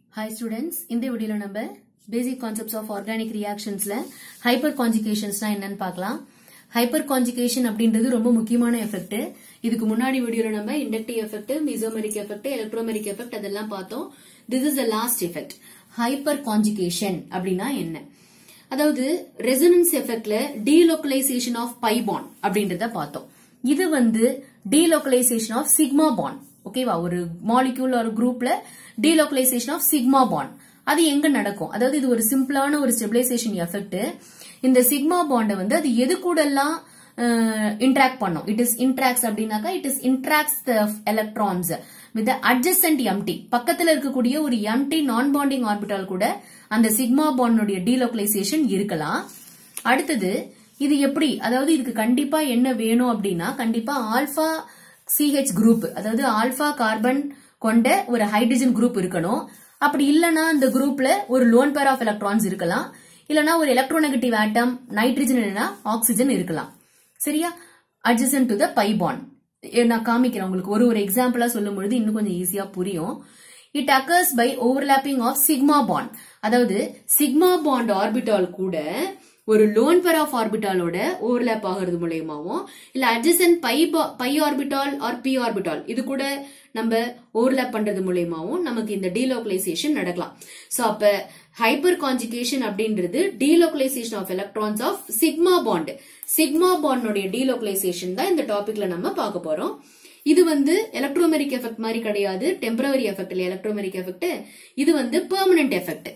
Hi students இந்த வீடியோல நம்ம பேசிக் கான்செப்ட்ஸ் ஆஃப் ஆர்கானிக் ரியாக்ஷன்ஸ்ல ஹைப்பர் கான்ஜுகேஷன்ஸ்னா என்னன்னு பார்க்கலாம் ஹைப்பர் கான்ஜுகேஷன் அப்படின்றது ரொம்ப முக்கியமான எஃபெக்ட் இதுக்கு முன்னாடி வீடியோல நம்ம inductive effect mesomeric effect electromeric effect அதெல்லாம் பார்த்தோம் this is the last effect hyperconjugation அப்படின்னா என்ன அதாவது ரெசனன்ஸ் எஃபெக்ட்ல டீலோக்கலைசேஷன் ஆஃப் பைபான் அப்படின்றத பார்த்தோம் இது வந்து டீலோக்கலைசேஷன் ஆஃப் சிக்மா பாண்ட் ஓகேவா ஒரு மாலிக்யூல் ஒரு குரூப்ல டீலோக்கலைசேஷன் ஆஃப் சிக்மா பாண்ட் அது எங்க நடக்கும் அதாவது இது ஒரு சிம்பிளான ஒரு ஸ்டெபிலைசேஷன் எஃபெக்ட் இந்த சிக்மா பாண்டை வந்து அது எது கூட எல்லாம் இன்ட்ராக்ட் பண்ணும் இட் இஸ் இன்ட்ராக்ட்ஸ் அப்படின்னாக்கா it is interacts electrons with adjacent empty பக்கத்துல இருக்கக்கூடிய ஒரு எம்டி நான் பாண்டிங் ஆர்பிட்டால் கூட அந்த சிக்மா பாண்டுடைய டீலோக்கலைசேஷன் இருக்கலாம் அடுத்தது இது எப்படி அதாவது இதுக்கு கண்டிப்பா என்ன வேணும் அப்படின்னா கண்டிப்பா ஆல்பா சிஹெச் குரூப் அதாவது ஆல்பா கார்பன் கொண்ட ஒரு ஹைட்ரஜன் குரூப் இருக்கணும் அப்படி இல்லனா இந்த குரூப்ல ஒரு லோன் பேர் ஆஃப் எலக்ட்ரான்ஸ் இருக்கலாம் இல்லனா ஒரு எலக்ட்ரோநெகட்டிவ் ஆட்டம் நைட்ரஜன் இல்லைன்னா ஆக்சிஜன் இருக்கலாம் சரியா அட்ஜசன் டு த பைபான் நான் காமிக்கிறேன் உங்களுக்கு ஒரு ஒரு எக்ஸாம்பிளா சொல்லும் பொழுது இன்னும் கொஞ்சம் ஈஸியா புரியும் it occurs by overlapping of sigma bond அதாவது சிக்மா பாண்ட் ஆர்பிட்டால் கூட ஒரு லோன் பெர் ஆஃப் ஆர்பிட்டாலோட ஓவர்லாப் ஆகிறது மூலயமாவும் இல்ல adjacent pi pi orbital or p orbital இது கூட நம்ம ஓவர்லாப் பண்றது மூலயமாவும் நமக்கு இந்த டீலோக்கலைசேஷன் நடக்கலாம் சோ அப்ப ஹைப்பர் கான்ஜுகேஷன் அப்படின்றது delocalisation of electrons of sigma bond sigma பாண்டோடைய டீலோக்கலைசேஷன் தான் இந்த டாபிக்ல நம்ம பார்க்க போறோம் இது வந்து எலக்ட்ரோமெரிக் எஃபெக்ட் மாதிரி கிடையாது டெம்பரவரி எஃபெக்ட் இல்ல எலக்ட்ரோமெரிக் எஃபெக்ட் இது வந்து பெர்மனன்ட் எஃபெக்ட்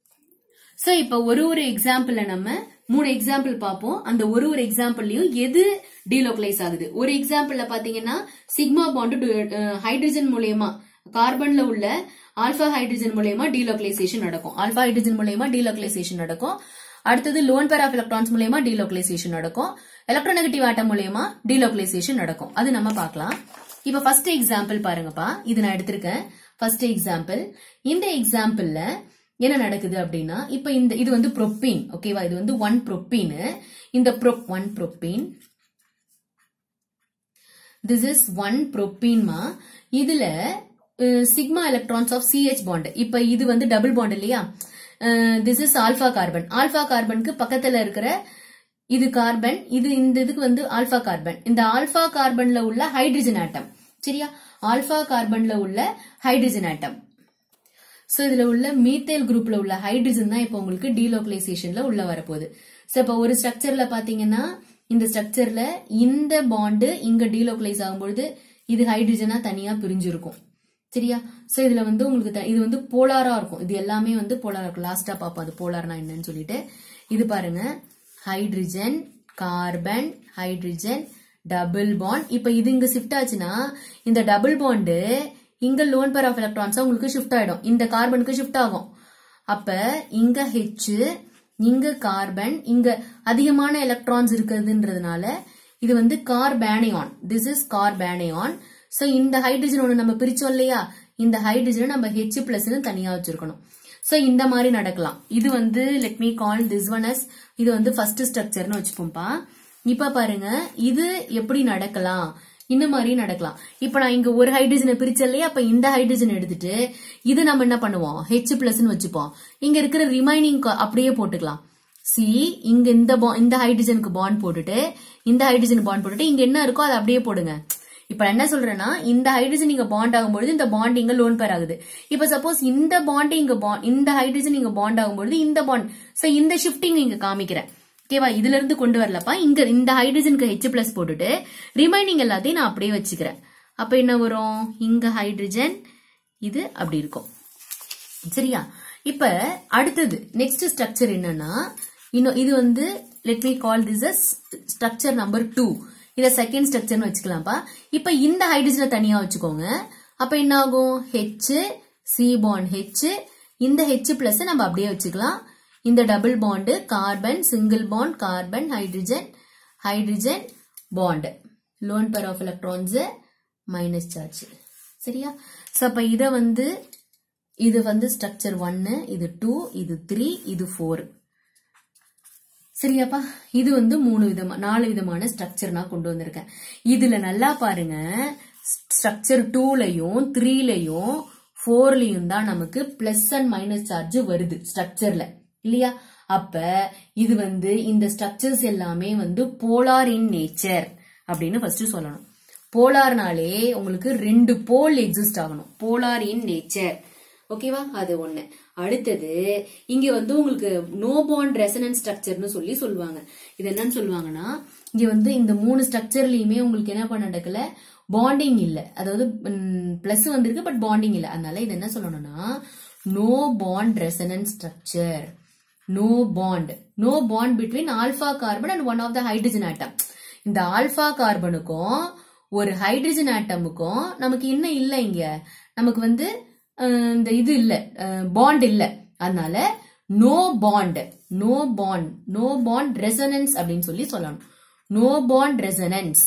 சோ இப்ப ஒரு ஒரு எக்ஸாம்பிள்ல நம்ம மூணு எக்ஸாம்பிள் பார்ப்போம் அந்த ஒரு ஒரு எக்ஸாம்பிள்லயும் எது டீலோக்கலைஸ் ஆகுது ஒரு எக்ஸாம்பிள்ல பாத்தீங்கன்னா சிக்மா பாண்டு ஹைட்ரஜன் மூலயமா கார்பன்ல உள்ள ஆல்பா ஹைட்ரஜன் மூலயமா டீலோக்கலைசேஷன் நடக்கும் ஆல்பா ஹைட்ரஜன் மூலயமா டீலோக்கலைசேஷன் நடக்கும் அடுத்தது லோன் பேர் ஆஃப் எலக்ட்ரான்ஸ் மூலயமா டீலோக்கலைசேஷன் நடக்கும் எலக்ட்ரோநெகட்டிவ் ஆட்டம் மூலயமா டீலோக்கலைசேஷன் நடக்கும் அது நம்ம பார்க்கலாம் இப்ப ஃபர்ஸ்ட் எக்ஸாம்பிள் பாருங்கப்பா இது நான் எடுத்திருக்கேன் ஃபர்ஸ்ட் எக்ஸாம்பிள் இந்த எக்ஸாம்பிள்ல என்ன நடக்குது அப்படின்னா இப்ப இந்த இது வந்து ப்ரொப்பீன் ஓகேவா இது வந்து ஒன் ப்ரொப்பீன் இந்த one propene this is one ப்ரொப்பீன்மா இதுல sigma electrons of CH bond இப்ப இது வந்து டபுள் பாண்ட் இல்லையா this is alpha carbon alpha கார்பனுக்கு பக்கத்துல இருக்கிற இது கார்பன் இது இந்த இதுக்கு வந்து ஆல்பா கார்பன் இந்த ஆல்பா கார்பன்ல உள்ள ஹைட்ரஜன் ஆட்டம் சரியா ஆல்பா கார்பன்ல உள்ள ஹைட்ரஜன் ஆட்டம் சோ இதுல உள்ள மீத்தேல் குரூப்ல உள்ள ஹைட்ரஜன் தான் இப்போ உங்களுக்கு டீலோக்கலைசேஷன்ல உள்ள வரப்போகுது சோ இப்ப ஒரு ஸ்ட்ரக்சர்ல பாத்தீங்கன்னா இந்த ஸ்ட்ரக்சர்ல இந்த பாண்டு இங்க டீலோக்கலைஸ் ஆகும்பொழுது இது ஹைட்ரஜனா தனியா பிரிஞ்சிருக்கும் சரியா சோ இதுல வந்து உங்களுக்கு இது வந்து போலாரா இருக்கும் இது எல்லாமே வந்து போலாரா இருக்கும் லாஸ்டா பாப்போம் அது போலார்னா என்னன்னு சொல்லிட்டு இது பாருங்க hydrogen carbon hydrogen double bond இப்ப இது இங்க ஷிஃப்ட் ஆச்சுன்னா இந்த டபுள் பாண்டு இங்க லோன் பேர் ஆஃப் எலக்ட்ரான்ஸா உங்களுக்கு ஷிஃப்ட் ஆயிடும் இந்த கார்பனுக்கு ஷிஃப்ட் ஆகும் அப்ப இங்க ஹெச் இங்க கார்பன் இங்க அதிகமான எலக்ட்ரான்ஸ் இருக்குதுன்றதுனால இது வந்து carbanion this is carbanion so இந்த ஹைட்ரஜன் ஒண்ணு நம்ம பிரிச்சோம் இல்லையா இந்த ஹைட்ரஜன் நம்ம ஹெச் பிளஸ் தனியா வச்சிருக்கணும் சோ இந்த மாதிரி நடக்கலாம் இது வந்து let me call this one as இது வந்து ஃபர்ஸ்ட் ஸ்ட்ரக்சர்னு வச்சுப்போம்ப்பா இப்ப பாருங்க இது எப்படி நடக்கலாம் இந்த மாதிரி நடக்கலாம் இப்ப நான் இங்க ஒரு ஹைட்ரஜனை பிரிச்சேன் இல்லையா அப்ப இந்த ஹைட்ரஜன் எடுத்துட்டு இது நம்ம என்ன பண்ணுவோம் ஹெச் பிளஸ் வச்சுப்போம் இங்க இருக்கிற ரிமைனிங் அப்படியே போட்டுக்கலாம் சி இங்க இந்த இந்த ஹைட்ரஜனுக்கு பாண்ட் போட்டுட்டு இந்த ஹைட்ரஜன் பாண்ட் போட்டுட்டு இங்க என்ன இருக்கோ அதை அப்படியே போடுங்க இப்ப என்ன சொல்றேன்னா இந்த ஹைட்ரஜன் இங்க பாண்ட் ஆகும்போது இந்த பாண்ட் இங்க லோன் பேர் ஆகுது இப்ப சப்போஸ் இந்த பாண்ட் இங்க பாண்ட் இந்த ஹைட்ரஜன் இங்க பாண்ட் ஆகும்போது இந்த பாண்ட் சோ இந்த ஷிஃப்டிங் இங்க காமிக்கிறேன் ஓகேவா இதுல இருந்து கொண்டு வரலப்பா இங்க இந்த ஹைட்ரஜனுக்கு ஹெச் பிளஸ் போட்டுட்டு ரிமைனிங் எல்லாத்தையும் நான் அப்படியே வச்சுக்கிறேன் அப்ப என்ன வரும் இங்க ஹைட்ரஜன் இது அப்படி இருக்கும் சரியா இப்ப அடுத்தது நெக்ஸ்ட் ஸ்ட்ரக்சர் என்னன்னா இன்னும் இது வந்து let me call this as structure number two இத செகண்ட் ஸ்ட்ரக்சர்னு வச்சுக்கலாம்ப்பா இப்ப இந்த ஹைட்ரஜனை தனியா வச்சுக்கோங்க அப்ப என்ன ஆகும் ஹெச் சி பாண்ட் ஹெச் இந்த ஹெச் பிளஸ் நம்ம அப்படியே வச்சுக்கலாம் இந்த double bond carbon single bond carbon hydrogen hydrogen bond lone pair of electrons minus charge சரியா சோ அப்ப இத வந்து இது வந்து ஸ்ட்ரக்சர் ஒன்னு இது டூ இது த்ரீ இது ஃபோர் சரியாப்பா இது வந்து மூணு விதமா நாலு விதமான ஸ்ட்ரக்சர் நான் கொண்டு வந்திருக்கேன் இதுல நல்லா பாருங்க ஸ்ட்ரக்சர் டூலையும் த்ரீலையும் ஃபோர்லயும் தான் நமக்கு பிளஸ் அண்ட் மைனஸ் சார்ஜ் வருது ஸ்ட்ரக்சர்ல இல்லையா அப்ப இது வந்து இந்த ஸ்ட்ரக்சர்ஸ் எல்லாமே வந்து போலார் இன் நேச்சர் அப்படின்னு ஃபர்ஸ்ட் சொல்லணும் போலார்னாலே உங்களுக்கு ரெண்டு போல் எக்ஸிஸ்ட் ஆகணும் போலார் இன் நேச்சர் ஓகேவா அது ஒண்ணு அடுத்தது இங்க வந்து உங்களுக்கு நோ பாண்ட் ரெசனன்ஸ் ஸ்ட்ரக்சர்னு சொல்லி சொல்லுவாங்க இது என்னன்னு சொல்லுவாங்கன்னா இங்க வந்து இந்த மூணு ஸ்ட்ரக்சர்லயுமே உங்களுக்கு என்ன பண்ண நடக்கல பாண்டிங் இல்ல அதாவது பிளஸ் வந்திருக்கு பட் பாண்டிங் இல்ல அதனால இது என்ன சொல்லணும்னா no bond resonance structure no bond no bond between alpha carbon and one of the hydrogen atom இந்த ஆல்பா கார்பனுக்கும் ஒரு ஹைட்ரஜன் ஆட்டமுக்கும் நமக்கு என்ன இல்ல இங்க நமக்கு வந்து அஹ், இந்த இது இல்ல பாண்ட் இல்ல அதனால no bond no bond no bond resonance அப்படின்னு சொல்லி சொல்லணும் நோ பாண்ட் ரெசனன்ஸ்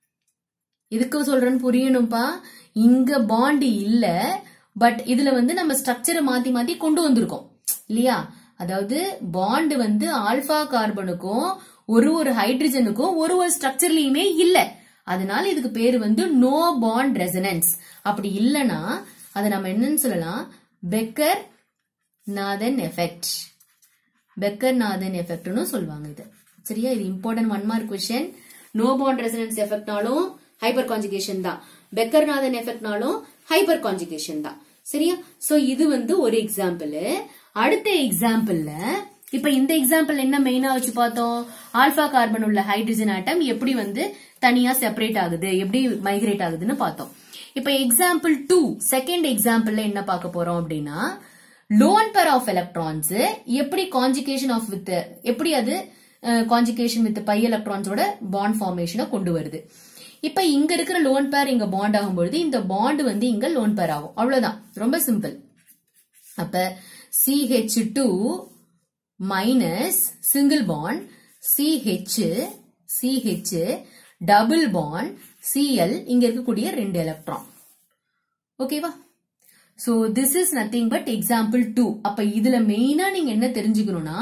எதுக்கு சொல்றேன்னு புரியணும்ப்பா இங்க பாண்ட் இல்ல பட் இதுல வந்து நம்ம ஸ்ட்ரக்சரை மாத்தி மாத்தி கொண்டு வந்திருக்கோம் இல்லையா அதாவது பாண்ட் வந்து ஆல்பா கார்பனுக்கும் ஒரு ஒரு ஹைட்ரஜனுக்கும் ஒரு ஒரு ஸ்ட்ரக்சர்லயுமே இல்ல அதனால இதுக்கு பேரு வந்து நோ பாண்ட் ரெசனன்ஸ் அப்படி இல்லனா அதை நம்ம என்னன்னு சொல்லலாம் Baker Nathan effect Baker Nathan எஃபெக்ட்னு சொல்லுவாங்க இது சரியா இது important one mark question no bond resonance எஃபெக்ட்னாலும் ஹைப்பர் கான்ஜுகேஷன் தான் பெக்கர் நாதன் எஃபெக்ட்னாலும் ஹைப்பர் கான்ஜுகேஷன் தான் சரியா சோ இது வந்து ஒரு எக்ஸாம்பிள் அடுத்த எக்ஸாம்பிள்ல இப்ப இந்த எக்ஸாம்பிள் என்ன மெயினா வச்சு பார்த்தோம் ஆல்பா கார்பன் உள்ள ஹைட்ரஜன் ஆட்டம் எப்படி வந்து தனியா செப்பரேட் ஆகுது எப்படி மைக்ரேட் ஆகுதுன்னு பார்த்தோம் இப்ப எக்ஸாம்பிள் டூ செகண்ட் எக்ஸாம்பிள்ல என்ன பார்க்க போறோம் அப்படின்னா லோன் பேர் ஆஃப் எலக்ட்ரான்ஸ் எப்படி கான்ஜுகேஷன் ஆஃப் வித் எப்படி அது கான்ஜுகேஷன் வித் பை எலக்ட்ரான்ஸோட பாண்ட் ஃபார்மேஷனை கொண்டு வருது இப்ப இங்க இருக்கிற லோன் பேர் இங்க பாண்ட் ஆகும்பொழுது இந்த பாண்ட் வந்து இங்க லோன் பேர் ஆகும் அவ்வளவுதான் ரொம்ப சிம்பிள் அப்ப CH two minus single bond CH CH double bond CL இங்க இருக்கக்கூடிய ரெண்டு எலக்ட்ரான் ஓகேவா so this is nothing but example two அப்ப இதுல மெயினா நீங்க என்ன தெரிஞ்சுக்கணும்னா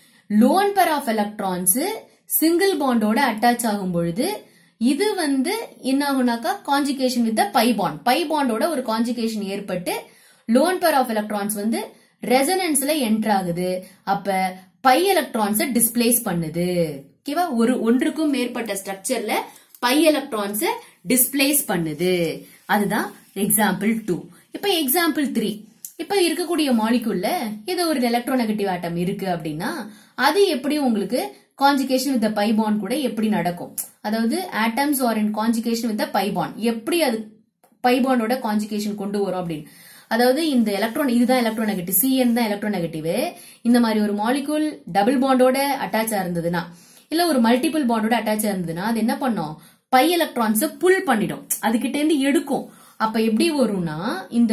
lone pair of electrons single பாண்டோட அட்டாச் ஆகும் பொழுது இது வந்து என்ன ஆகுனாக்கா conjugation with pi bond pi பாண்டோட ஒரு கான்ஜுகேஷன் ஏற்பட்டு லோன் பேர் ஆஃப் எலக்ட்ரான்ஸ் வந்து ரெசனன்ஸ்ல என்டர் ஆகுது அப்ப பை எலக்ட்ரான்ஸ டிஸ்பிளேஸ் பண்ணுது ஓகேவா ஒரு ஒன்றுக்கும் மேற்பட்ட ஸ்ட்ரக்சர்ல பை எலக்ட்ரான்ஸ டிஸ்பிளேஸ் பண்ணுது அதுதான் எக்ஸாம்பிள் டூ இப்ப எக்ஸாம்பிள் த்ரீ இப்ப இருக்கக்கூடிய மாலிகுல்ல இது ஒரு எலக்ட்ரோநெகட்டிவ் ஆட்டம் இருக்கு அப்படின்னா அது எப்படி உங்களுக்கு கான்ஜுகேஷன் வித் பை பாண்ட் கூட எப்படி நடக்கும் அதாவது atoms are in conjugation with pi bond எப்படி அது பை பாண்டோட கான்ஜுகேஷன் கொண்டு வரும் அப்படின்னு அதாவது இந்த எலக்ட்ரான் இதுதான் எலக்ட்ரோநெகட்டிவ் சிஎன் தான் எலக்ட்ரோநெகட்டிவ் இந்த மாதிரி ஒரு மாலிகூல் டபுள் பாண்டோட அட்டாச் இருந்ததுன்னா இல்ல ஒரு மல்டிபிள் பாண்டோட அட்டாச் இருந்ததுன்னா அது என்ன பண்ணும் பை எலக்ட்ரான்ஸ் புல் பண்ணிடும் அதுகிட்ட இருந்து எடுக்கும் அப்ப எப்படி வரும்னா இந்த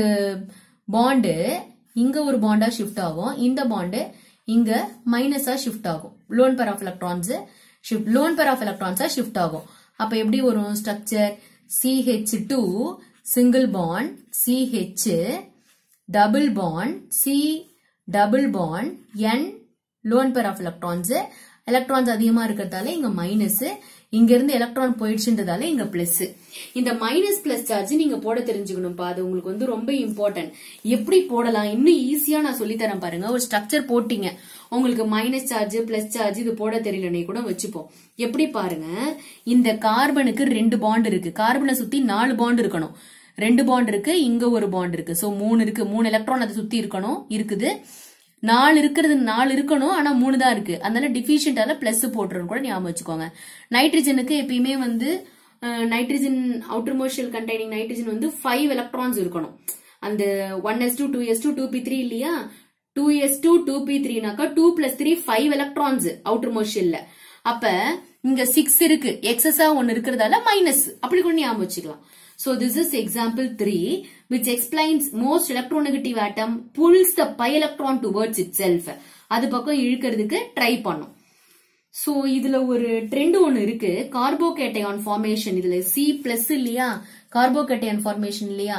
பாண்டு இங்க ஒரு பாண்டா ஷிஃப்ட் ஆகும் இந்த பாண்டு இங்க மைனஸா ஷிஃப்ட் ஆகும் lone pair of electrons shift lone pair of எலக்ட்ரான்ஸா ஷிஃப்ட் ஆகும் அப்ப எப்படி வரும் structure CH two single bond CH double bond C double bond N lone pair of electrons electrons அதிகமா இருக்கிறதால இங்க மைனஸ் இங்க இருந்து எலக்ட்ரான் போயிடுச்சுன்றதால இங்க பிளஸ் இந்த மைனஸ் பிளஸ் சார்ஜ் நீங்க போட தெரிஞ்சுக்கணும்ப்பா அது உங்களுக்கு வந்து ரொம்ப இம்பார்ட்டன்ட் எப்படி போடலாம் இன்னும் ஈஸியா நான் சொல்லி தரேன் பாருங்க ஒரு ஸ்ட்ரக்சர் போட்டீங்க உங்களுக்கு மைனஸ் சார்ஜ் பிளஸ் சார்ஜ் இது போட தெரியலனே கூட வச்சுப்போம் எப்படி பாருங்க இந்த கார்பனுக்கு ரெண்டு பாண்ட் இருக்கு கார்பனை சுத்தி நாலு பாண்ட் இருக்கணும் ரெண்டு பாண்ட் இருக்கு இங்க ஒரு பாண்ட் இருக்கு சோ மூணு இருக்கு மூணு எலக்ட்ரான் அதை சுத்தி இருக்கணும் இருக்குது நாலு இருக்கிறது நாலு இருக்கணும் ஆனா மூணு தான் இருக்கு அதனால டிஃபிஷியன்டால பிளஸ் போட்டுருன்னு கூட ஞாபகம் வச்சுக்கோங்க நைட்ரஜனுக்கு எப்பயுமே வந்து நைட்ரஜன் அவுட்டர் மோஷியல் கண்டெய்னிங் நைட்ரஜன் வந்து ஃபைவ் எலக்ட்ரான்ஸ் இருக்கணும் அந்த one S two two S two two P three இல்லையா two S two two P த்ரீனாக்கா two plus three five electrons outer மோஷியல்ல அப்ப இங்க சிக்ஸ் இருக்கு எக்ஸஸா ஒன்னு இருக்கிறதால மைனஸ் அப்படி கூட ஞாபகம் வச்சுக்கலாம் So this is example 3 which explains most electronegative atom pulls the pi electron towards itself. அது பக்கம் இழுக்கிறதுக்கு ட்ரை பண்ணும் சோ இதுல ஒரு ட்ரெண்ட் ஒன்னு இருக்கு கார்போகேட்டையான் ஃபார்மேஷன் இதுல சி பிளஸ் இல்லையா கார்போகேட்டையான் ஃபார்மேஷன் இல்லையா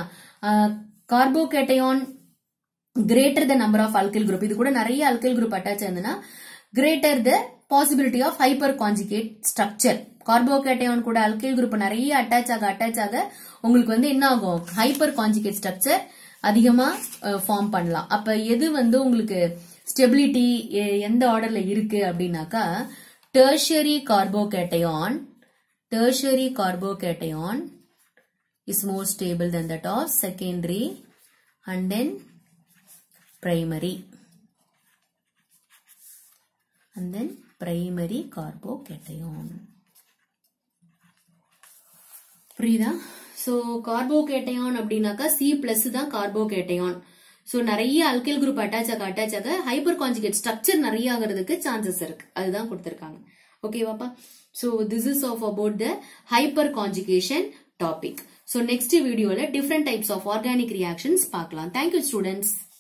carbocation greater the number of alkyl group இது கூட நிறைய அல்கைல் குரூப் அட்டாச் ஆயிருந்ததுன்னா greater the possibility of hyperconjugate structure carbocation கூட அல்கைல் குரூப் நிறைய அட்டாச் ஆக அட்டாச் ஆக உங்களுக்கு வந்து என்ன ஆகும் ஹைப்பர் கான்ஜுகேட் ஸ்ட்ரக்சர் அதிகமா ஃபார்ம் பண்ணலாம் அப்ப எது வந்து உங்களுக்கு ஸ்டெபிலிட்டி எந்த ஆர்டர்ல இருக்கு அப்படின்னாக்கா tertiary carbocation tertiary carbocation is more stable than that of secondary and then primary and then primary carbocation புரியுதா ஸோ கார்போகேட்டையான் அப்படின்னாக்கா சி பிளஸ் தான் கார்போகேட்டையான் ஸோ நிறைய அல்கைல் குரூப் அட்டாச் ஆக அட்டாச் ஆக ஹைப்பர் கான்ஜுகேட் ஸ்ட்ரக்சர் நிறைய ஆகிறதுக்கு chances இருக்கு அதுதான் கொடுத்துருக்காங்க ஓகேவாப்பா so this is of about the hyperconjugation topic so next வீடியோல different types of organic reactions பார்க்கலாம் தேங்க்யூ ஸ்டூடெண்ட்ஸ்